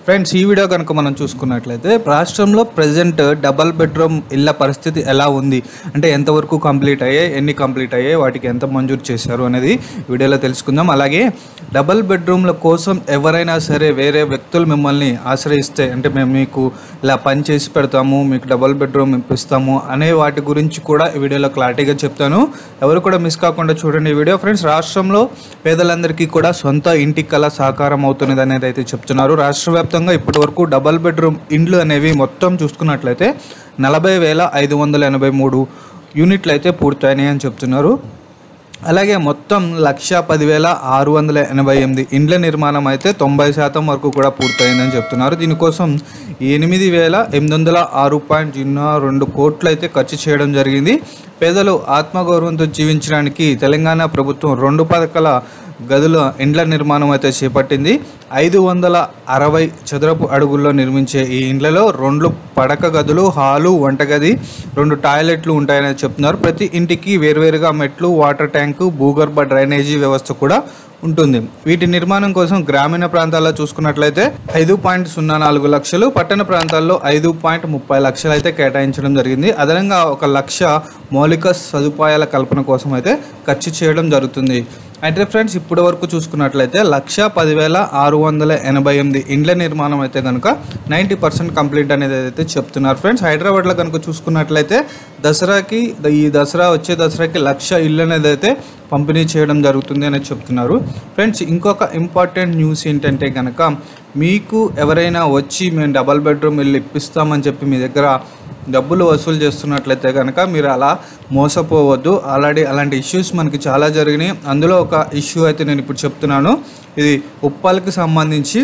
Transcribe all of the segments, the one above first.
friends ఈ video కనుక మనం చూసుకున్నట్లయితే రాష్ట్రంలో ప్రజెంట్ డబల్ బెడ్రూమ్ ఇళ్ళ పరిస్థితి ఎలా ఉంది అంటే ఎంతవరకు కంప్లీట్ అయ్యాయి ఎన్ని కంప్లీట్ అయ్యాయి వాటికి ఎంత మంజూరు చేశారు అనేది వీడియోలో తెలుసుకుందాం అలాగే డబల్ బెడ్రూమ్ల కోసం ఎవరైనా సరే వేరే వ్యక్తులు మిమ్మల్ని ఆశ్రయిస్తే అంటే మేము మీకు ఇలా పని చేసి పెడతాము మీకు డబల్ బెడ్రూమ్ ఇప్పిస్తాము అనే వాటి గురించి కూడా ఈ వీడియోలో క్లారిటీగా చెప్తాను ఎవరు కూడా మిస్ కాకుండా చూడండి ఈ వీడియో ఫ్రెండ్స్ రాష్ట్రంలో పేదలందరికీ కూడా సొంత ఇంటి కళ సాకారం అవుతున్నది అనేది అయితే చెప్తున్నారు రాష్ట్ర వ్యాప్తంగా ఇప్పటి వరకు డబల్ బెడ్రూమ్ ఇండ్లు అనేవి మొత్తం చూసుకున్నట్లయితే నలభై వేల ఐదు వందల ఎనభై మూడు యూనిట్లు అయితే పూర్తయినాయి అని చెప్తున్నారు అలాగే మొత్తం లక్ష పదివేల ఆరు వందల ఎనభై ఎనిమిది ఇండ్ల నిర్మాణం అయితే తొంభై శాతం వరకు కూడా పూర్తయిందని చెప్తున్నారు దీనికోసం ఎనిమిది వేల ఎనిమిది వందల ఆరు పాయింట్ జీరో రెండు కోట్లు అయితే ఖర్చు చేయడం జరిగింది పేదలు ఆత్మగౌరవంతో జీవించడానికి తెలంగాణ ప్రభుత్వం రెండు పథకాల గదుల ఇండ్ల నిర్మాణం అయితే చేపట్టింది ఐదు వందల అరవై చదరపు అడుగుల్లో నిర్మించే ఈ ఇండ్లలో రెండు పడక గదులు హాలు వంటగది రెండు టాయిలెట్లు ఉంటాయని చెప్తున్నారు ప్రతి ఇంటికి వేర్వేరుగా మెట్లు వాటర్ ట్యాంకు భూగర్భ డ్రైనేజీ వ్యవస్థ కూడా ఉంటుంది వీటి నిర్మాణం కోసం గ్రామీణ ప్రాంతాల్లో చూసుకున్నట్లయితే ఐదు పాయింట్ సున్నా నాలుగు లక్షలు పట్టణ ప్రాంతాల్లో ఐదు పాయింట్ ముప్పై లక్షలు అయితే కేటాయించడం జరిగింది అదనంగా ఒక లక్ష మౌలిక సదుపాయాల కల్పన కోసం అయితే ఖర్చు చేయడం జరుగుతుంది అయితే ఫ్రెండ్స్ ఇప్పటి వరకు చూసుకున్నట్లయితే లక్ష పదివేల ఆరు వందల ఎనభై ఎనిమిది ఇండ్ల నిర్మాణం అయితే కనుక నైంటీ పర్సెంట్ కంప్లీట్ అనేది అయితే చెప్తున్నారు ఫ్రెండ్స్ హైదరాబాద్లో కనుక చూసుకున్నట్లయితే దసరాకి ఈ దసరా వచ్చే దసరాకి లక్ష ఇల్లు అనేది అయితే పంపిణీ చేయడం జరుగుతుంది అనేది చెప్తున్నారు ఫ్రెండ్స్ ఇంకొక ఇంపార్టెంట్ న్యూస్ ఏంటంటే కనుక మీకు ఎవరైనా వచ్చి మేము డబల్ బెడ్రూమ్ ఇల్లు ఇప్పిస్తామని చెప్పి మీ దగ్గర డబ్బులు వసూలు చేస్తున్నట్లయితే కనుక మీరు అలా మోసపోవద్దు ఆల్రెడీ అలాంటి ఇష్యూస్ మనకి చాలా జరిగినాయి అందులో ఒక ఇష్యూ అయితే నేను ఇప్పుడు చెప్తున్నాను ఇది ఉప్పాలకి సంబంధించి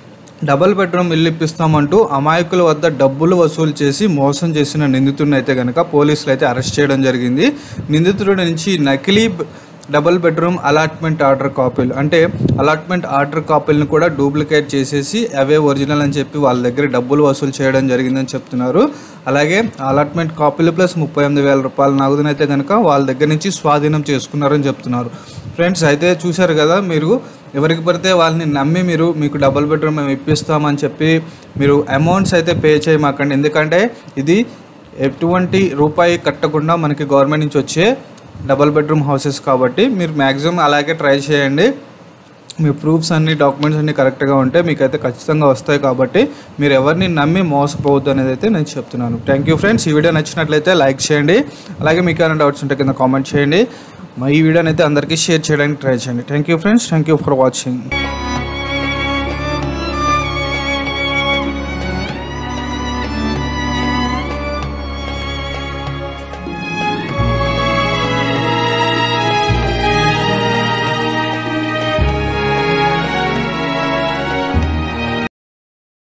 డబుల్ బెడ్రూమ్ ఇల్లు ఇప్పిస్తామంటూ అమాయకుల వద్ద డబ్బులు వసూలు చేసి మోసం చేసిన నిందితుడిని అయితే కనుక పోలీసులు అయితే అరెస్ట్ చేయడం జరిగింది నిందితుడి నుంచి నకిలీ బ- డబుల్ బెడ్రూమ్ అలాట్మెంట్ ఆర్డర్ కాపీలు అంటే అలాట్మెంట్ ఆర్డర్ కాపీలను కూడా డూప్లికేట్ చేసేసి అవే ఒరిజినల్ అని చెప్పి వాళ్ళ దగ్గర డబ్బులు వసూలు చేయడం జరిగిందని చెప్తున్నారు అలాగే అలాట్మెంట్ కాపీలు ప్లస్ ముప్పై ఎనిమిది వేల రూపాయల నగదునైతే కనుక వాళ్ళ దగ్గర నుంచి స్వాధీనం చేసుకున్నారని చెప్తున్నారు ఫ్రెండ్స్ అయితే చూశారు కదా మీరు ఎవరికి పడితే వాళ్ళని నమ్మి మీరు మీకు డబుల్ బెడ్రూమ్ మేము ఇప్పిస్తామని చెప్పి మీరు అమౌంట్స్ అయితే పే చేయమాకండి ఎందుకంటే ఇది ఎటువంటి రూపాయి కట్టకుండా మనకి గవర్నమెంట్ నుంచి వచ్చే డబుల్ బెడ్రూమ్ హౌసెస్ కాబట్టి మీరు మ్యాక్సిమం అలాగే ట్రై చేయండి మీ ప్రూఫ్స్ అన్ని డాక్యుమెంట్స్ అన్ని కరెక్ట్గా ఉంటే మీకైతే ఖచ్చితంగా వస్తాయి కాబట్టి మీరు ఎవరిని నమ్మి మోసపోవద్దు అనేది అయితే నేను చెప్తున్నాను థ్యాంక్ యూ ఫ్రెండ్స్ ఈ వీడియో నచ్చినట్లయితే లైక్ చేయండి అలాగే మీకు ఏమైనా డౌట్స్ ఉంటే కింద కామెంట్ చేయండి మా ఈ వీడియోని అయితే అందరికీ షేర్ చేయడానికి ట్రై చేయండి thank you friends thank you for watching